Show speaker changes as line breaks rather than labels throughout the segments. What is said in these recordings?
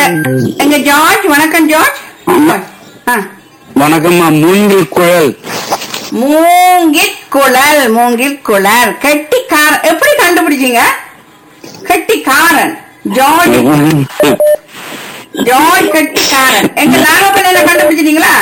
எங்க ஜார்ஜ் வணக்கம் ஜார்ஜ் ஆ.
வணக்கம்மா மூங்கில் குழல்
மூங்கில் குழல் மூங்கில் குழல் கெட்டிக்காரன் எப்படி கண்டுபிடிச்சீங்க கெட்டிக்காரன் ஜார்ஜ் ஜார்ஜ் கெட்டிக்காரன் எங்க நாகப்பள்ளியில கண்டுபிடிச்சிட்டீங்களா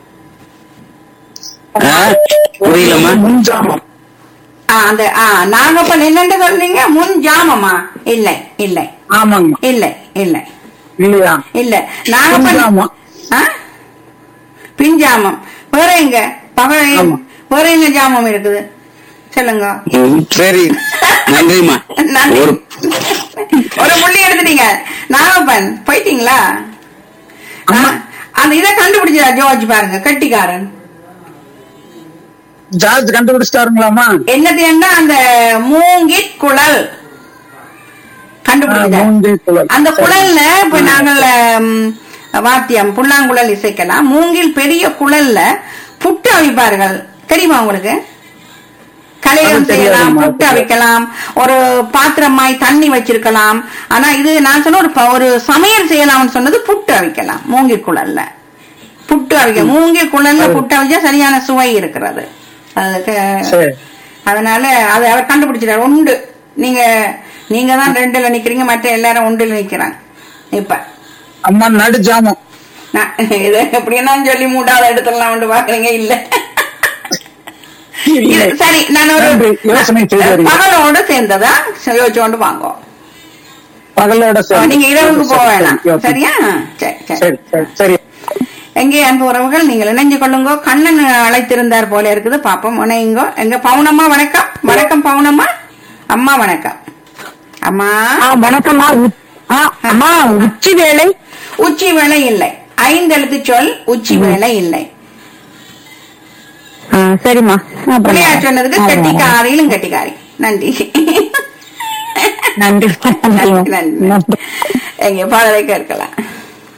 ஆ? புரியலம்மா
முன்ஜாமம்
ஆ, அந்த ஆ நாகப்பன் என்னன்னு சொல்றீங்க முன் ஜாமமா இல்லை இல்லை
ஆமாங்க
இல்லை இல்லை
இல்லையா
இல்ல நாகப்பன்
பின்ஜாமம்.
ஆ? பின்ஜாமம் வேற எங்க பகை
ஆமா.
வேற என்ன ஜாமம் இருக்குது சொல்லுங்க
ம், சரி நன்றிம்மா
நன்றி.
ஒரு
ஒரு புள்ளி எடுத்துட்டீங்க நாகப்பன் போயிட்டீங்களா ஆ, அந்த இதை கண்டுபிடிச்சா ஜோர்ஜ் பாருங்க கட்டிக்காரன்
ஜார்ஜ் கண்டுபிடிச்சிட்டாருங்களாமா
என்னது அந்த மூங்கில் குழல் கண்டுபிடிச்சார்
மூங்கில் குழல்.
அந்த குழல்ல இப்ப நாங்கள் ம், வாத்தியம் புல்லாங்குழல் இசைக்கலாம் மூங்கில் பெரிய குழல்ல புட்டு அவிப்பார்கள் தெரியுமா உங்களுக்கு கலையம்
அது
செய்யலாம்
தெரியாதும்மா.
புட்டு அவிக்கலாம் ஒரு பாத்திரமாய் தண்ணி வச்சிருக்கலாம் ஆனா இது நான் சொன்ன ஒரு ப- ஒரு சமையல் செய்யலாம்னு சொன்னது புட்டு அவிக்கலாம் மூங்கில் குழல்ல புட்டு அவிக்க மூங்கில் குழல்ல புட்டு அவிச்சா சரியான சுவை இருக்கிறது அதுக்கு
சரி
அதனால அதை அவர் கண்டுபிடிச்சிட்டாரு உண்டு நீங்க நீங்க தான் ரெண்டுல நிக்கிறீங்க மற்ற எல்லாரும் ஒன்றுல நிக்கிறாங்க இப்ப
அம்மா நடு ஜாமம்
நான் இது எப்படின்னா சொல்லி மூட்டாவது இடத்துலாம் வந்து பாக்குறீங்க இல்ல இது சரி நான் ஒரு
நன்றி. யோசனை செய்தார்கள்.
பகலோட சேர்ந்ததா யோசிச்சு கொண்டு வாங்க
பகலோட சேர்ந்து.
நீங்க இரவுக்கு போக
சரி,
வேணாம்
சரி, யோசனை.
சரியா சரி சரி
சரி சரி சரி
எங்கே அன்பு உறவுகள் நீங்கள் இணைஞ்சு கொள்ளுங்க கண்ணன் அழைத்திருந்தார் போல இருக்குது பாப்போம் இணையுங்க எங்க பவுனம்மா வணக்கம் வணக்கம் பவுனம்மா அம்மா வணக்கம் அம்மா
வணக்கம்மா உ- ஆ, அம்மா உச்சி வேலை
உச்சி வேலை இல்லை ஐந்தெழுத்து சொல் உச்சி வேலை இல்லை
ஆ, சரிம்மா அப்புறம்
விளையா சொன்னதுக்கு
ஆ,
கட்டிக்காரியிலும் கட்டிக்காரி நன்றி
நன்றி
நன்றி
நன்றி
நன்றி எங்க பாடலை கேட்கலாம்